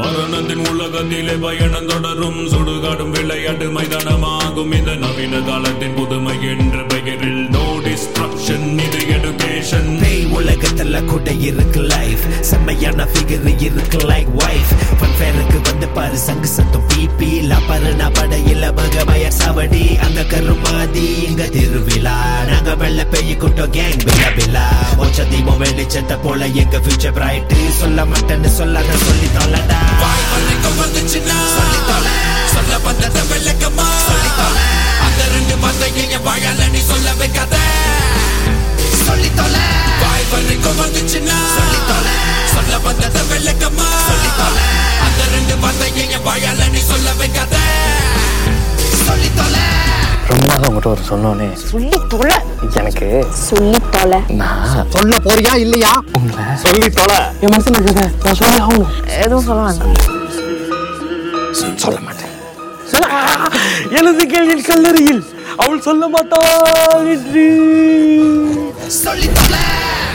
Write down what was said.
மரணத்தின் உலகத்திலே பயணம் தொடரும் சுடுகாடும் விளையாட்டு மைதானமாகும் இந்த நவீன காலத்தின் புதுமை என்ற பெயரில் நோ டிஸ்ட்ரக்ஷன் இது எடுகேஷன் பேய் உலகத்துல கூட இருக்கு லைஃப் செம்மையான ஃபிகர் இருக்கு லைக் வைஃப் ஃபேருக்கு வந்து பாரு சங்கு சத்தம் பிபி லப்பருனா படையில மகமய சவடி அங்க கருமாதி இங்க திருவிழா நாங்க வெள்ள பெய்ய கூட்டம் கேங் பில்லா பில்லா மோச்ச தீபம் வெளிச்சத்தை போல எங்க ஃபியூச்சர் பிரைட் சொல்ல மாட்டேன்னு சொல்லாத சொல்லி தொலைடா சொல்லி தொலை சொல்ல வந்தத விளக்கமா சொல்லி தொலை அந்த ரெண்டு வார்த்தையை வாழல நீ சொல்ல வைக்காத சொல்லி தொலை வாய் வரைக்கும் வந்துச்சுன்னா சொல்லி தொலை சொல்ல வந்தத விளக்கமா சொல்லி தொலை அந்த ரெண்டு வார்த்தையை வாழல நீ சொல்ல வைக்காத சொல்லி தொலை ரொம்ப நாள் உங்கள்கிட்ட ஒரு சொன்னோன்னே சொல்லி தொலை எனக்கு சொல்லி தொலை நான் சொல்ல போறியா இல்லையா உங்களை சொல்லி தொலை என் மனசில் இருக்கிறத நான் சொல்லி ஆகணும் எதுவும் சொல்ல வேண்டாம் சொல்ல மாட்டேன் எனது கேள்வியில் கல்லறையில் அவள் சொல்ல மாட்டாள் என்று சொல்லி தொலை